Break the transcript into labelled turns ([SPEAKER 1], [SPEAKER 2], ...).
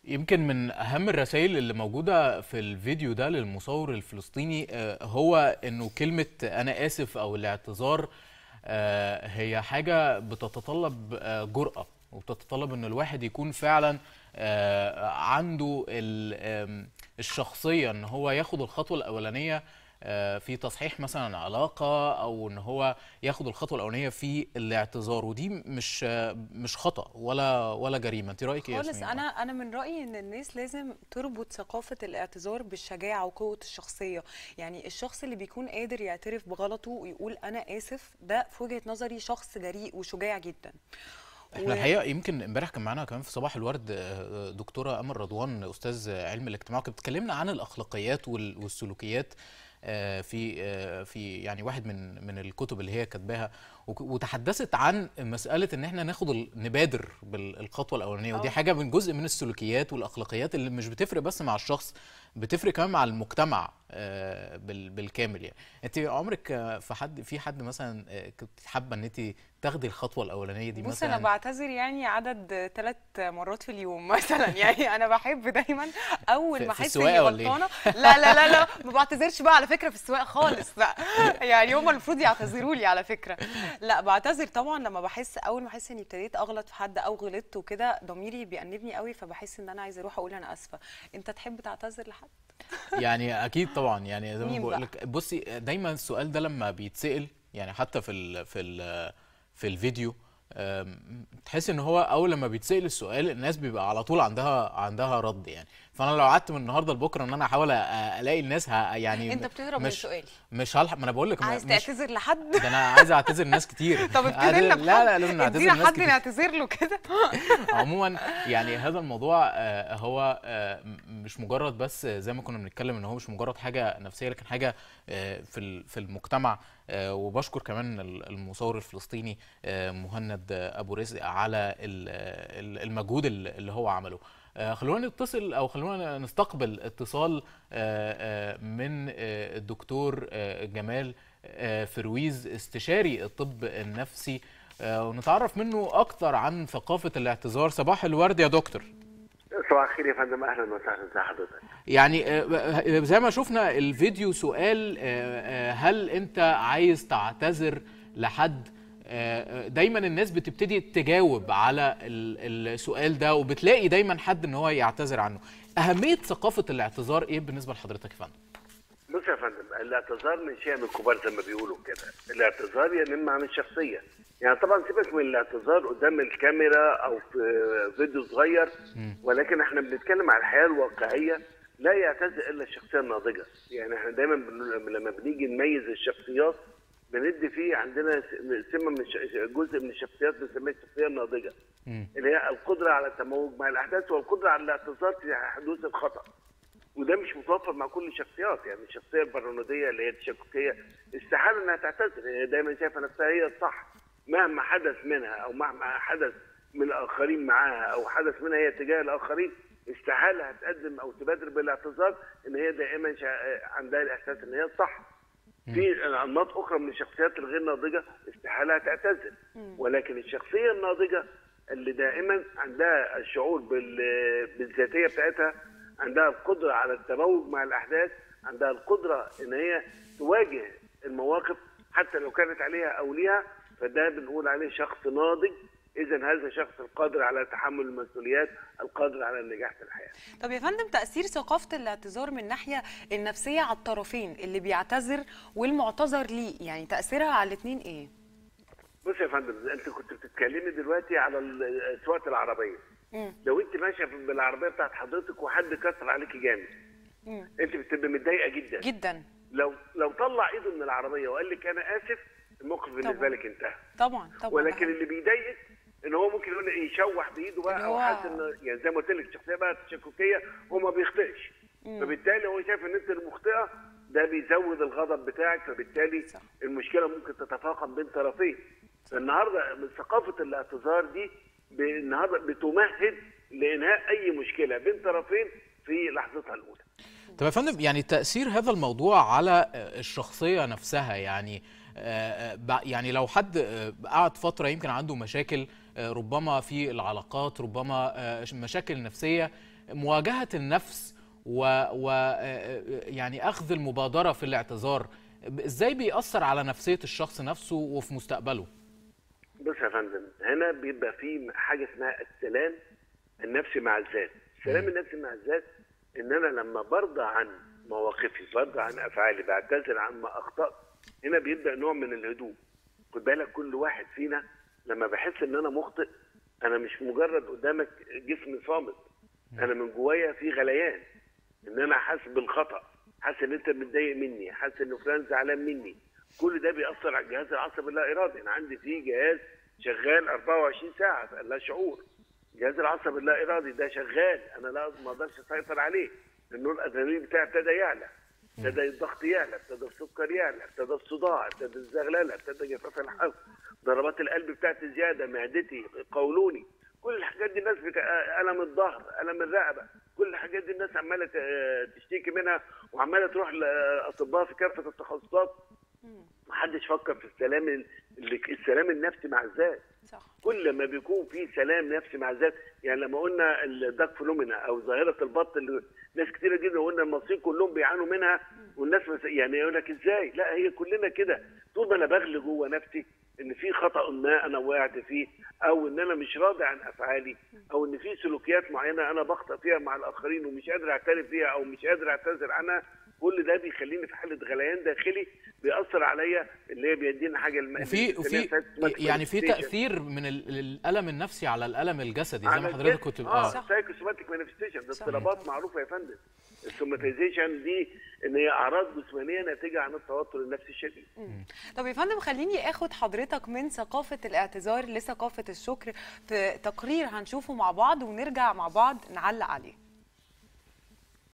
[SPEAKER 1] يمكن من اهم الرسائل اللي موجوده في الفيديو ده للمصور الفلسطيني آه، هو انه كلمه انا اسف او الاعتذار آه، هي حاجه بتتطلب آه، جرأه وبتتطلب ان الواحد يكون فعلا آه، عنده ال- آم، الشخصيه ان هو ياخد الخطوه الاولانيه آه، في تصحيح مثلا علاقه او ان هو ياخد الخطوه الاولانيه في الاعتذار ودي مش آه، مش خطا ولا ولا جريمه انت رايك ايه يا
[SPEAKER 2] خالص
[SPEAKER 1] ياسمين؟
[SPEAKER 2] انا انا من رايي ان الناس لازم تربط ثقافه الاعتذار بالشجاعه وقوه الشخصيه يعني الشخص اللي بيكون قادر يعترف بغلطه ويقول انا اسف ده في وجهه نظري شخص جريء وشجاع جدا
[SPEAKER 1] احنا الحقيقه يمكن امبارح كان معانا كمان في صباح الورد آه، دكتوره امل رضوان استاذ علم الاجتماع كانت بتكلمنا عن الاخلاقيات وال- والسلوكيات آه، في آه، في يعني واحد من من الكتب اللي هي كاتباها وك- وتحدثت عن مساله ان احنا ناخد ال- نبادر بالخطوه الاولانيه ودي
[SPEAKER 2] آه.
[SPEAKER 1] حاجه من جزء من السلوكيات والاخلاقيات اللي مش بتفرق بس مع الشخص بتفرق كمان مع المجتمع آه، بال- بالكامل يعني انت عمرك آه، في حد في حد مثلا آه، كنت حابه ان انت تاخدي الخطوه الاولانيه دي
[SPEAKER 2] بص
[SPEAKER 1] مثلا
[SPEAKER 2] انا بعتذر يعني عدد ثلاث مرات في اليوم مثلا يعني انا بحب دايما اول
[SPEAKER 1] في-
[SPEAKER 2] ما
[SPEAKER 1] في
[SPEAKER 2] احس اني
[SPEAKER 1] السواقة ولا إيه؟
[SPEAKER 2] غلطانه لا لا لا لا ما بعتذرش بقى على فكره في السواقه خالص لا يعني هم المفروض يعتذروا لي على فكره لا بعتذر طبعا لما بحس اول ما احس اني ابتديت اغلط في حد او غلطت وكده ضميري بيأنبني قوي فبحس ان انا عايزه اروح اقول انا اسفه انت تحب تعتذر لحد
[SPEAKER 1] يعني اكيد طبعا يعني زي ما
[SPEAKER 2] مين
[SPEAKER 1] بقول
[SPEAKER 2] بقى؟
[SPEAKER 1] لك بصي دايما السؤال ده لما بيتسال يعني حتى في ال في ال في الفيديو أم، تحس ان هو اول لما بيتسال السؤال الناس بيبقى على طول عندها عندها رد يعني فانا لو قعدت من النهارده لبكره ان انا احاول أ- الاقي الناس ه- يعني
[SPEAKER 2] انت بتهرب من
[SPEAKER 1] مش
[SPEAKER 2] سؤالي
[SPEAKER 1] مش هلحق ما انا بقول لك
[SPEAKER 2] عايز
[SPEAKER 1] مش
[SPEAKER 2] تعتذر لحد
[SPEAKER 1] ده انا عايز اعتذر لناس كتير
[SPEAKER 2] طب
[SPEAKER 1] عايز-
[SPEAKER 2] ابتدينا بحد
[SPEAKER 1] لا لا لازم نعتذر
[SPEAKER 2] ادينا
[SPEAKER 1] لناس
[SPEAKER 2] حد
[SPEAKER 1] كتير
[SPEAKER 2] نعتذر له كده
[SPEAKER 1] عموما يعني هذا الموضوع آه، هو آه، م- مش مجرد بس زي ما كنا بنتكلم ان هو مش مجرد حاجه نفسيه لكن حاجه آه، في ال- في المجتمع آه، وبشكر كمان ال- المصور الفلسطيني آه، مهند آه، ابو رزق على ال- ال- المجهود ال- اللي هو عمله آه، خلونا نتصل او خلونا نستقبل اتصال آه، آه، من آه، الدكتور آه، جمال آه، فرويز استشاري الطب النفسي آه، ونتعرف منه اكتر عن ثقافه الاعتذار صباح الورد يا دكتور
[SPEAKER 3] صباح الخير يا فندم اهلا وسهلا ازي حضرتك
[SPEAKER 1] يعني آه، زي ما شفنا الفيديو سؤال آه، آه، هل انت عايز تعتذر لحد آه، آه، دايما الناس بتبتدي تجاوب على ال- السؤال ده وبتلاقي دايما حد ان هو يعتذر عنه اهميه ثقافه الاعتذار ايه بالنسبه لحضرتك يا فندم
[SPEAKER 3] بص يا فندم الاعتذار من شيء من الكبار زي ما بيقولوا كده الاعتذار ينم عن الشخصيه يعني طبعا سيبك من الاعتذار قدام الكاميرا او في فيديو صغير ولكن احنا بنتكلم عن الحياه الواقعيه لا يعتذر الا الشخصيه الناضجه يعني احنا دايما بن- لما بنيجي نميز الشخصيات بندي فيه عندنا س- سمه من الش- جزء من الشخصيات بنسميها الشخصيه الناضجه اللي هي القدره على التموج مع الاحداث والقدره على الاعتذار في حدوث الخطا وده مش متوفر مع كل الشخصيات يعني الشخصيه البرانوديه اللي هي التشككيه استحاله انها تعتذر هي دايما شايفه نفسها هي الصح مهما حدث منها او مهما حدث من الاخرين معاها او حدث منها هي تجاه الاخرين استحاله هتقدم او تبادر بالاعتذار ان هي دائما شا- عندها الاحساس ان هي الصح في انماط اخرى من الشخصيات الغير ناضجه استحاله تعتذر ولكن الشخصيه الناضجه اللي دائما عندها الشعور بال- بالذاتيه بتاعتها عندها القدره على التموج مع الاحداث عندها القدره ان هي تواجه المواقف حتى لو كانت عليها او ليها فده بنقول عليه شخص ناضج اذا هذا شخص القادر على تحمل المسؤوليات القادر على النجاح في الحياه
[SPEAKER 2] طب يا فندم تأثير ثقافة الاعتذار من الناحية النفسية على الطرفين اللي بيعتذر والمعتذر ليه يعني تأثيرها على الاتنين ايه؟
[SPEAKER 3] بص يا فندم انت كنت بتتكلمي دلوقتي على ال- سواقه العربيه
[SPEAKER 2] مم.
[SPEAKER 3] لو انت ماشيه بالعربيه بتاعت حضرتك وحد كسر عليكي جامد
[SPEAKER 2] مم.
[SPEAKER 3] انت بتبقى متضايقه جدا
[SPEAKER 2] جدا
[SPEAKER 3] لو لو طلع ايده من العربيه وقال لك انا اسف الموقف بالنسبه
[SPEAKER 2] طبعا.
[SPEAKER 3] لك انتهى
[SPEAKER 2] طبعا طبعا ده
[SPEAKER 3] ولكن
[SPEAKER 2] حقيقي.
[SPEAKER 3] اللي بيضايقك ان هو ممكن يقول يشوح بايده بقى
[SPEAKER 2] اللي
[SPEAKER 3] او
[SPEAKER 2] هو-
[SPEAKER 3] حاسس ان يعني زي ما قلت لك الشخصيه بقى تشككيه وما بيخطئش فبالتالي هو شايف ان انت المخطئه ده بيزود الغضب بتاعك فبالتالي
[SPEAKER 2] صح.
[SPEAKER 3] المشكله ممكن تتفاقم بين طرفين فالنهارده من ثقافه الاعتذار دي ب- النهارده بتمهد لانهاء اي مشكله بين طرفين في لحظتها الاولى
[SPEAKER 1] طب يا فندم يعني تأثير هذا الموضوع على الشخصية نفسها يعني آه، آه، بع- يعني لو حد آه، قعد فتره يمكن عنده مشاكل آه، ربما في العلاقات ربما آه، مشاكل نفسيه مواجهه النفس و, و آه، يعني اخذ المبادره في الاعتذار ازاي بيأثر على نفسيه الشخص نفسه وفي مستقبله
[SPEAKER 3] بص يا فندم هنا بيبقى في حاجه اسمها السلام النفسي مع الذات السلام النفسي مع الذات ان انا لما برضى عن مواقفي برضى عن افعالي بعتذر عن ما اخطات هنا بيبدا نوع من الهدوء خد بالك كل واحد فينا لما بحس ان انا مخطئ انا مش مجرد قدامك جسم صامت انا من جوايا في غليان ان انا حاسس بالخطا حاسس ان انت متضايق مني حاسس ان فلان زعلان مني كل ده بيأثر على الجهاز العصبي اللا ارادي انا عندي فيه جهاز شغال 24 ساعه لا شعور الجهاز العصبي اللا ارادي ده شغال انا لا ما اقدرش اسيطر عليه لانه الادرينالين بتاعي ابتدى يعلى ابتدى الضغط يعلى ابتدى السكر يعلى ابتدى الصداع ابتدى الزغلله ابتدى جفاف الحلق ضربات القلب بتاعتي زياده معدتي قولوني كل الحاجات دي الناس بت... الم الظهر الم الرقبه كل الحاجات دي الناس عماله ت- تشتكي منها وعماله تروح لاطباء في كافه التخصصات محدش فكر في السلام ال- السلام النفسي مع الذات
[SPEAKER 2] صح
[SPEAKER 3] كل ما بيكون في سلام نفسي مع الذات يعني لما قلنا الداك فلومينا او ظاهره البط اللي ناس كتيره جدا قلنا المصريين كلهم بيعانوا منها والناس مس... يعني يقول لك ازاي لا هي كلنا كده طول ما انا بغلي جوه نفسي ان في خطا ما انا وقعت فيه او ان انا مش راضي عن افعالي او ان في سلوكيات معينه انا بخطئ فيها مع الاخرين ومش قادر اعترف فيها او مش قادر اعتذر عنها كل ده بيخليني في حاله غليان داخلي بيأثر عليا اللي هي بيدينا حاجه الم...
[SPEAKER 1] وفي
[SPEAKER 3] بنسميها
[SPEAKER 1] وفي
[SPEAKER 3] psychosomatic
[SPEAKER 1] يعني في
[SPEAKER 3] manifestation.
[SPEAKER 1] تاثير من ال- الالم النفسي على الالم الجسدي زي ما
[SPEAKER 3] على
[SPEAKER 1] حضرتك
[SPEAKER 3] الجسم.
[SPEAKER 1] كنت
[SPEAKER 3] اه
[SPEAKER 1] اه
[SPEAKER 3] سايكوسوماتيك مانيفستيشن ده
[SPEAKER 2] صح.
[SPEAKER 3] اضطرابات معروفه يا فندم السوماتيزيشن دي ان هي اعراض جسمانيه ناتجه عن التوتر النفسي الشديد
[SPEAKER 2] طب يا فندم خليني اخد حضرتك من ثقافه الاعتذار لثقافه الشكر في تقرير هنشوفه مع بعض ونرجع مع بعض نعلق عليه